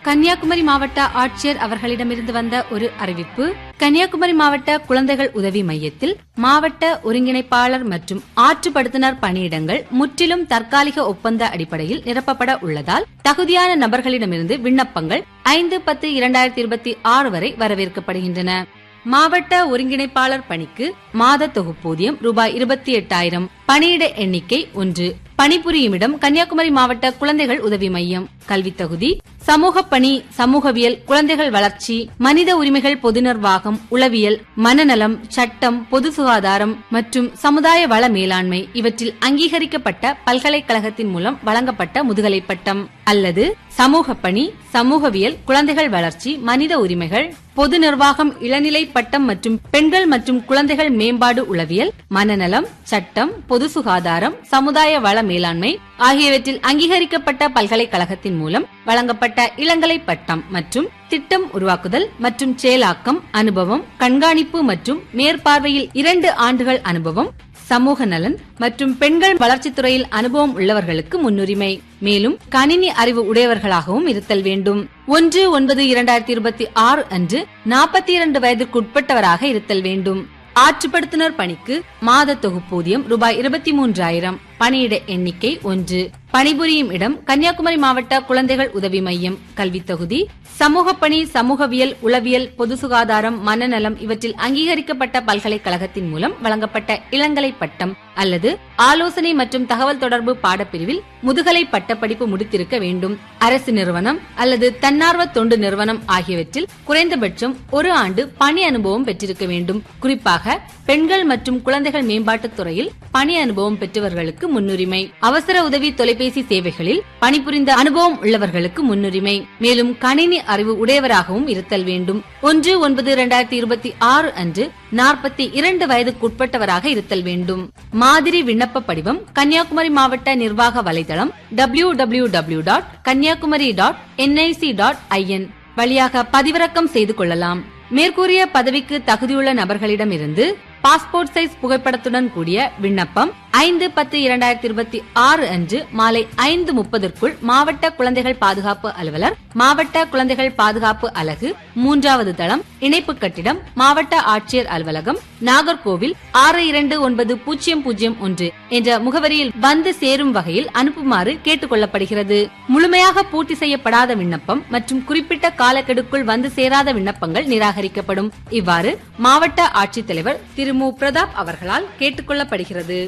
கன்னியாகுமரி மாவட்ட ஆட்சியர் அவர்களிடமிருந்து வந்த ஒரு அறிவிப்பு கன்னியாகுமரி மாவட்ட குழந்தைகள் உதவி மையத்தில் மாவட்ட ஒருங்கிணைப்பாளர் மற்றும் ஆற்றுப்படுத்தினர் பணியிடங்கள் முற்றிலும் தற்காலிக ஒப்பந்த அடிப்படையில் நிரப்பப்பட உள்ளதால் தகுதியான நபர்களிடமிருந்து விண்ணப்பங்கள் ஐந்து பத்து இரண்டாயிரத்தி இருபத்தி ஆறு வரை வரவேற்கப்படுகின்றன மாவட்ட ஒருங்கிணைப்பாளர் பணிக்கு மாத தொகுப்பூதியம் ரூபாய் இருபத்தி எட்டாயிரம் பணியிட எண்ணிக்கை ஒன்று பணிபுரியும் இடம் கன்னியாகுமரி மாவட்ட குழந்தைகள் உதவி மையம் கல்வி தகுதி சமூக பணி சமூகவியல் குழந்தைகள் வளர்ச்சி மனித உரிமைகள் பொது நிர்வாகம் உளவியல் மனநலம் சட்டம் பொது சுகாதாரம் மற்றும் சமுதாய வள மேலாண்மை இவற்றில் அங்கீகரிக்கப்பட்ட பல்கலைக்கழகத்தின் மூலம் வழங்கப்பட்ட முதுகலை பட்டம் அல்லது சமூக பணி சமூகவியல் குழந்தைகள் வளர்ச்சி மனித உரிமைகள் பொது நிர்வாகம் இளநிலை பட்டம் மற்றும் பெண்கள் மற்றும் குழந்தைகள் மேம்பாடு உளவியல் மனநலம் சட்டம் பொது சுகாதாரம் சமுதாய வள மேலாண்மை ஆகியவற்றில் அங்கீகரிக்கப்பட்ட பல்கலைக்கழகத்தின் மூலம் வழங்கப்பட்ட இளங்கலை பட்டம் மற்றும் திட்டம் உருவாக்குதல் மற்றும் செயலாக்கம் அனுபவம் கண்காணிப்பு மற்றும் மேற்பார்வையில் இரண்டு ஆண்டுகள் அனுபவம் சமூக நலன் மற்றும் பெண்கள் வளர்ச்சித் துறையில் அனுபவம் உள்ளவர்களுக்கு முன்னுரிமை மேலும் கணினி அறிவு உடையவர்களாகவும் இருத்தல் வேண்டும் ஒன்று ஒன்பது இரண்டாயிரத்தி இருபத்தி ஆறு அன்று நாற்பத்தி இரண்டு வயதிற்குட்பட்டவராக இருத்தல் வேண்டும் ஆற்றுப்படுத்துனர் பணிக்கு மாத தொகுப்பூதியம் ரூபாய் இருபத்தி மூன்றாயிரம் பணியிட எண்ணிக்கை ஒன்று பணிபுரியும் இடம் கன்னியாகுமரி மாவட்ட குழந்தைகள் உதவி மையம் கல்வி தொகுதி சமூக பணி சமூகவியல் உளவியல் பொது சுகாதாரம் மனநலம் இவற்றில் அங்கீகரிக்கப்பட்ட பல்கலைக்கழகத்தின் மூலம் வழங்கப்பட்ட இளங்கலை பட்டம் அல்லது ஆலோசனை மற்றும் தகவல் தொடர்பு பாடப்பிரிவில் முதுகலை பட்டப்படிப்பு முடித்திருக்க வேண்டும் அரசு நிறுவனம் அல்லது தன்னார்வ தொண்டு நிறுவனம் ஆகியவற்றில் குறைந்தபட்சம் ஒரு ஆண்டு பணி அனுபவம் பெற்றிருக்க வேண்டும் குறிப்பாக பெண்கள் மற்றும் குழந்தைகள் மேம்பாட்டுத் துறையில் பணி அனுபவம் பெற்றவர்களுக்கு முன்னுரிமை அவசர உதவி தொலைபேசி சேவைகளில் பணிபுரிந்த அனுபவம் உள்ளவர்களுக்கு முன்னுரிமை மேலும் கணினி அறிவு உடையவராகவும் இருத்தல் வேண்டும் ஒன்று ஒன்பது இரண்டாயிரத்தி இருபத்தி ஆறு அன்று நாற்பத்தி இரண்டு வயதுக்குட்பட்டவராக இருத்தல் வேண்டும் மாதிரி விண்ணப்ப படிவம் கன்னியாகுமரி மாவட்ட நிர்வாக வலைதளம் W W W dot Kanniyakumari dot NIC dot IN வழியாக பதிவிறக்கம் செய்து கொள்ளலாம் மேற்கூறிய பதவிக்கு தகுதியுள்ள நபர்களிடமிருந்து பாஸ்போர்ட் சைஸ் புகைப்படத்துடன் கூடிய விண்ணப்பம் ஐந்து பத்து இரண்டாயிரத்தி இருபத்தி ஆறு அன்று மாலை ஐந்து முப்பதற்குள் மாவட்ட குழந்தைகள் பாதுகாப்பு அலுவலர் மாவட்ட குழந்தைகள் பாதுகாப்பு அலகு மூன்றாவது தளம் இணைப்பு கட்டிடம் மாவட்ட ஆட்சியர் அலுவலகம் நாகர்கோவில் ஆறு இரண்டு ஒன்பது பூஜ்ஜியம் பூஜ்ஜியம் ஒன்று என்ற முகவரியில் வந்து சேரும் வகையில் அனுப்புமாறு கேட்டுக் கொள்ளப்படுகிறது முழுமையாக பூர்த்தி செய்யப்படாத விண்ணப்பம் மற்றும் குறிப்பிட்ட காலக்கெடுக்குள் வந்து சேராத விண்ணப்பங்கள் நிராகரிக்கப்படும் இவ்வாறு மாவட்ட ஆட்சித்தலைவர் திரு மு பிரதாப் அவர்களால் கேட்டுக் கொள்ளப்படுகிறது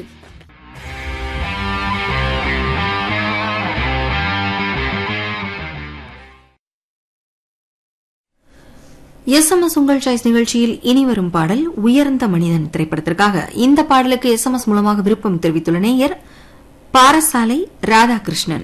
எஸ் எம் எஸ் உங்கள் சாய்ஸ் நிகழ்ச்சியில் இனி வரும் பாடல் உயர்ந்த மனிதன் திரைப்படத்திற்காக இந்த பாடலுக்கு எஸ் எம் எஸ் மூலமாக விருப்பம் தெரிவித்துள்ள நேயர் பாரசாலை ராதாகிருஷ்ணன்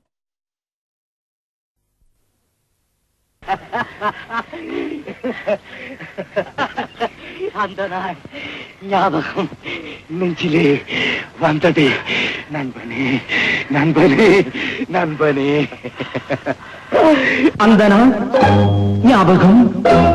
அந்த நாள் ஞாபகம் நெஞ்சிலே வந்தது நண்பனே நண்பனே நண்பனே அந்த நாள் ஞாபகம்